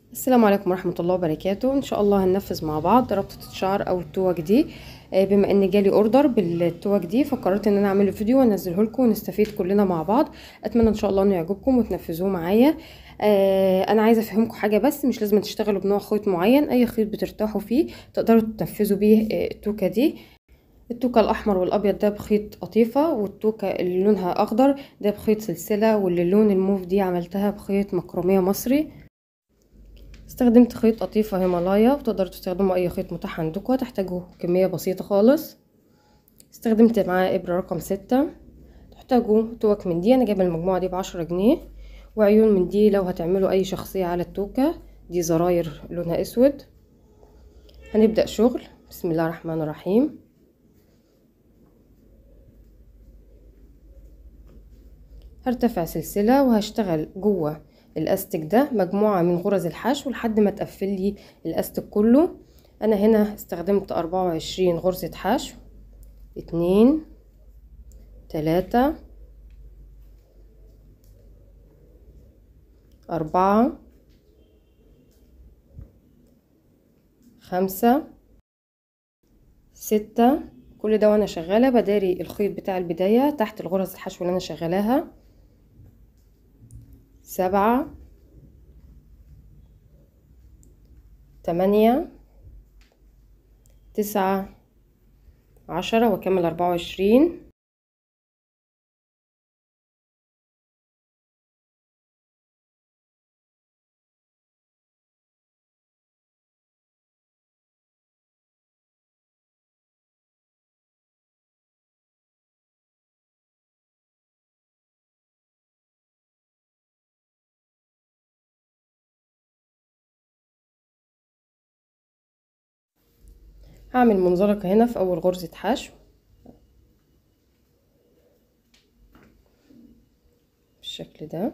السلام عليكم ورحمة الله وبركاته ان شاء الله هننفذ مع بعض ربطة الشعر او التوج دي آه، بما ان جالي اوردر بالتوج دي فقررت ان انا اعمل فيديو وانزله لكم ونستفيد كلنا مع بعض اتمنى ان شاء الله انه يعجبكم وتنفذوه معايا آه، انا عايزه افهمكم حاجه بس مش لازم تشتغلوا بنوع خيط معين اي خيط بترتاحوا فيه تقدروا تنفذوا بيه آه، التوكه دي التوكة الأحمر والأبيض ده بخيط قطيفة والتوكة اللي لونها أخضر ده بخيط سلسلة واللي لون الموف دي عملتها بخيط مكرمية مصري استخدمت خيط قطيفة هيمالايا وتقدروا تستخدموا أي خيط متاح عندكم هتحتاجوا كمية بسيطة خالص استخدمت معاه إبرة رقم ستة تحتاجوا توك من دي أنا جايبة المجموعة دي بعشرة جنيه وعيون من دي لو هتعملوا أي شخصية على التوكة دي زراير لونها أسود هنبدأ شغل بسم الله الرحمن الرحيم هرتفع سلسلة وهشتغل جوه الاستك ده مجموعة من غرز الحشو لحد ما تقفل لي الاستك كله انا هنا استخدمت اربعة وعشرين غرزة حشو اتنين تلاتة اربعة خمسة ستة كل ده وانا شغالة بداري الخيط بتاع البداية تحت الغرز الحشو اللي انا شغلاها سبعة تمانية تسعة عشرة واكمل اربعة وعشرين هعمل منزلقة هنا في اول غرزة حشو بالشكل ده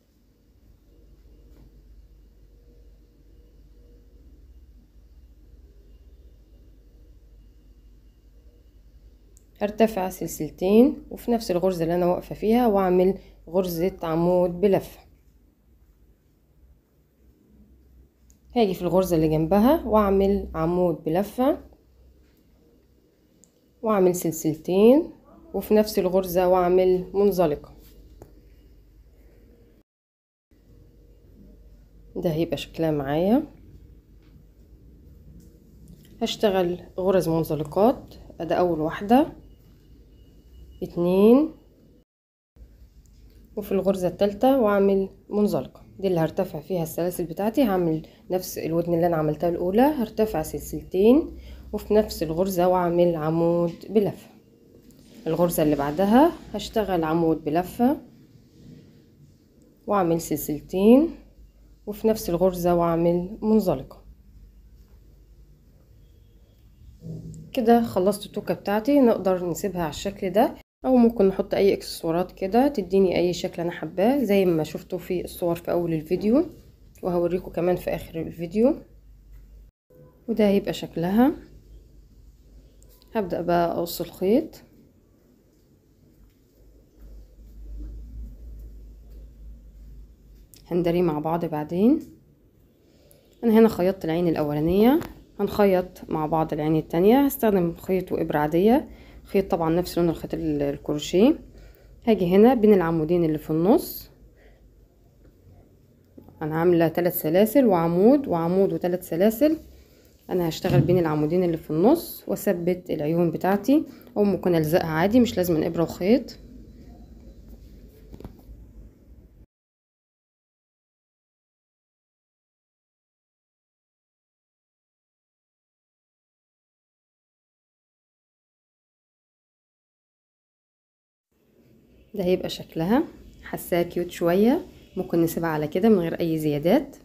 هرتفع سلسلتين وفي نفس الغرزة اللي انا واقفة فيها واعمل غرزة عمود بلفة هاجي في الغرزة اللي جنبها واعمل عمود بلفة واعمل سلسلتين وفي نفس الغرزة واعمل منزلقة ده هيبقى شكلها معايا هشتغل غرز منزلقات ده اول واحدة اتنين وفي الغرزة التالتة واعمل منزلقة دي اللي هرتفع فيها السلاسل بتاعتي هعمل نفس الودن اللي انا عملتها الاولى هرتفع سلسلتين وفي نفس الغرزة واعمل عمود بلفة الغرزة اللي بعدها هشتغل عمود بلفة واعمل سلسلتين وفي نفس الغرزة واعمل منزلقة كده خلصت التوكة بتاعتي نقدر نسيبها على الشكل ده او ممكن نحط اي اكسسوارات كده تديني اي شكل انا حباه زي ما شفتوا في الصور في اول الفيديو وهوريكم كمان في اخر الفيديو وده هيبقى شكلها هبدأ بقى اقص الخيط هندريه مع بعض بعدين انا هنا خيطت العين الاولانية هنخيط مع بعض العين التانية هستخدم خيط وابرة عادية خيط طبعا نفس لون الخيط الكروشيه هاجي هنا بين العمودين اللي في النص انا عاملة ثلاث سلاسل وعمود وعمود وثلاث سلاسل انا هشتغل بين العمودين اللي في النص واثبت العيون بتاعتي او ممكن الزقها عادي مش لازم ابره وخيط ده هيبقى شكلها حاساها كيوت شويه ممكن نسيبها على كده من غير اي زيادات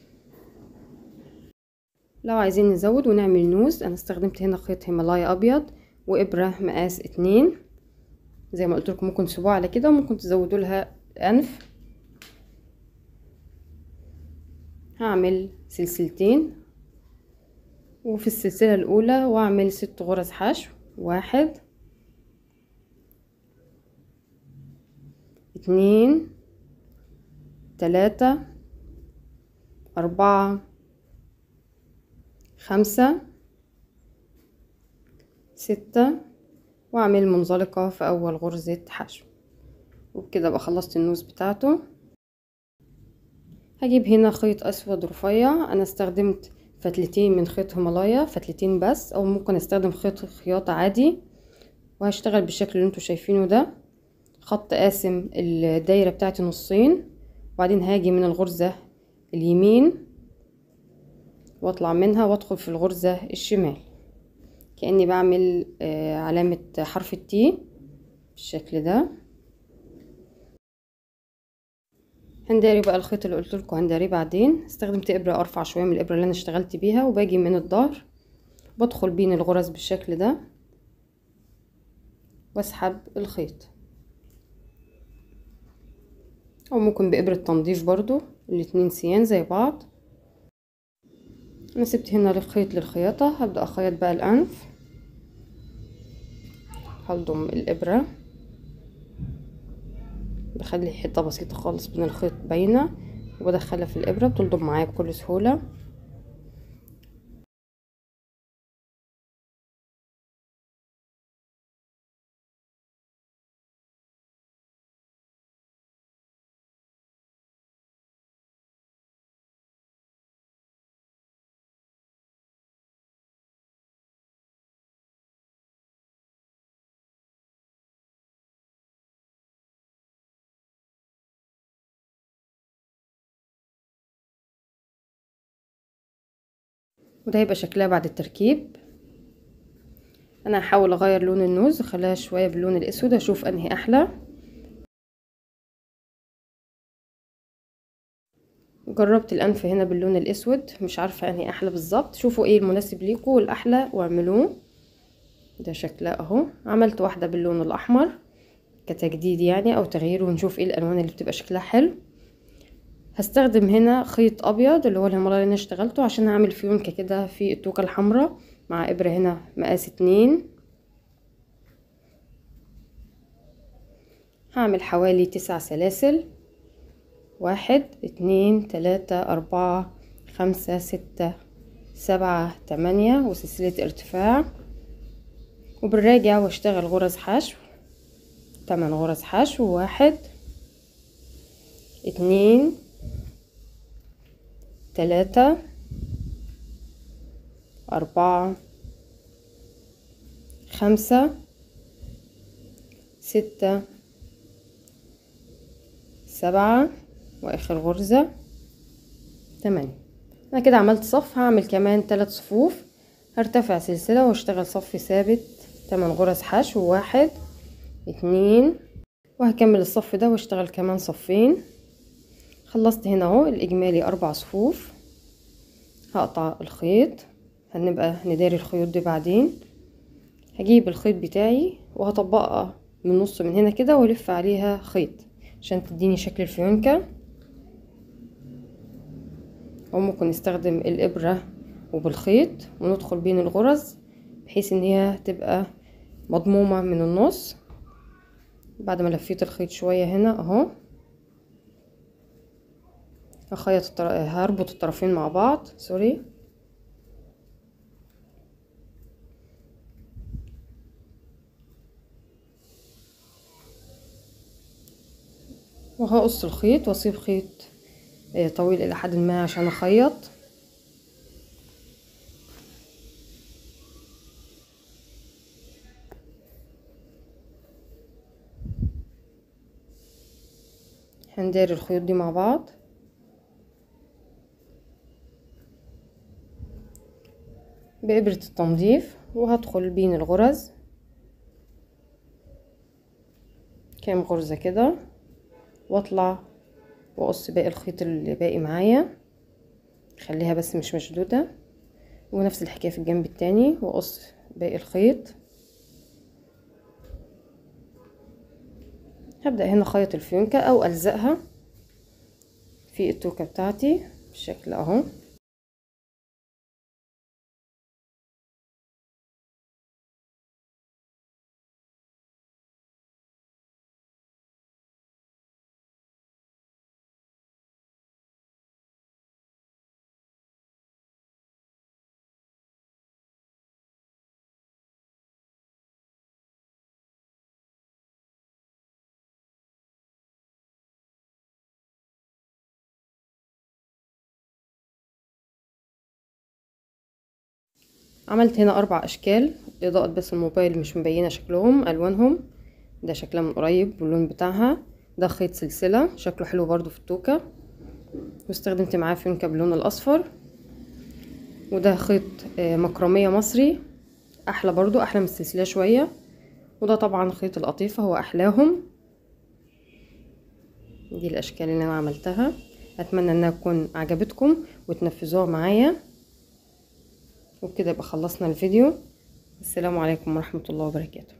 لو عايزين نزود ونعمل نوز انا استخدمت هنا خيط هيمالايا ابيض وابره مقاس اتنين زي ما قلت لكم ممكن تسيبوها على كده وممكن تزودوا لها انف هعمل سلسلتين وفي السلسله الاولى واعمل ست غرز حشو واحد اتنين تلاتة أربعة خمسة ستة واعمل منزلقة في اول غرزة حشو وبكده بقى خلصت النوز بتاعته هجيب هنا خيط اسود رفيع انا استخدمت فتلتين من خيط هيمالايا فتلتين بس او ممكن استخدم خيط خياطة عادي وهشتغل بالشكل اللي انتوا شايفينه ده خط قاسم الدايرة بتاعتي نصين وبعدين هاجي من الغرزة اليمين واطلع منها وادخل في الغرزة الشمال كأني بعمل علامة حرف التي بالشكل ده هنداري بقى الخيط اللي قلت لكم هنداريه بعدين استخدمت ابره ارفع شويه من الابره اللي انا اشتغلت بيها وباجي من الظهر بدخل بين الغرز بالشكل ده واسحب الخيط او ممكن بابره تنظيف برضو الاتنين سيان زي بعض انا سبت هنا الخيط للخياطه هبدا اخيط بقى الانف هلضم الابره بخلي حته بسيطه خالص بين الخيط باينه وبدخلها في الابره بتلضم معايا بكل سهوله وده هيبقى شكلها بعد التركيب انا هحاول اغير لون النوز اخليها شويه باللون الاسود اشوف انهي احلى جربت الانف هنا باللون الاسود مش عارفه انهي احلى بالظبط شوفوا ايه المناسب ليكم والاحلى واعملوه ده شكلها اهو عملت واحده باللون الاحمر كتجديد يعني او تغيير ونشوف ايه الالوان اللي بتبقى شكلها حلو هستخدم هنا خيط ابيض اللي هو الهيمالايا اللي انا اشتغلته عشان اعمل فيونكة كده في التوكة الحمراء مع ابرة هنا مقاس اتنين هعمل حوالي تسع سلاسل واحد اتنين تلاتة اربعة خمسة ستة سبعة تمانية وسلسلة ارتفاع وبالراجع واشتغل غرز حشو تمن غرز حشو واحد اتنين تلاتة أربعة خمسة ستة سبعة وآخر غرزة تمانية أنا كده عملت صف هعمل كمان تلات صفوف هرتفع سلسلة واشتغل صف ثابت تمن غرز حشو واحد اتنين وهكمل الصف ده واشتغل كمان صفين خلصت هنا اهو الاجمالي اربع صفوف هقطع الخيط هنبقى نداري الخيوط دي بعدين هجيب الخيط بتاعي وهطبقها من النص من هنا كده والف عليها خيط عشان تديني شكل الفيونكة او ممكن نستخدم الابرة وبالخيط وندخل بين الغرز بحيث ان هي تبقى مضمومة من النص بعد ما لفيت الخيط شوية هنا اهو هخيط الطر... هربط الطرفين مع بعض سوري وهقص الخيط واسيب خيط طويل الى حد ما عشان اخيط هنداري الخيوط دي مع بعض بإبرة التنظيف وهدخل بين الغرز كام غرزة كده واطلع واقص باقي الخيط اللي باقي معايا خليها بس مش مشدودة ونفس الحكاية في الجنب التاني واقص باقي الخيط هبدأ هنا خيط الفيونكة او الزقها في التوكة بتاعتي بالشكل اهو عملت هنا اربع اشكال اضاءة بس الموبايل مش مبينة شكلهم الوانهم ده شكلها من قريب واللون بتاعها ده خيط سلسلة شكله حلو برضو في التوكة واستخدمت معاه فيونكة باللون الاصفر وده خيط مكرمية مصري احلى برضو احلى من السلسلة شوية وده طبعا خيط القطيفة هو احلاهم دي الاشكال اللي انا عملتها اتمنى انها تكون عجبتكم وتنفذوها معايا وبكده يبقى خلصنا الفيديو السلام عليكم ورحمة الله وبركاته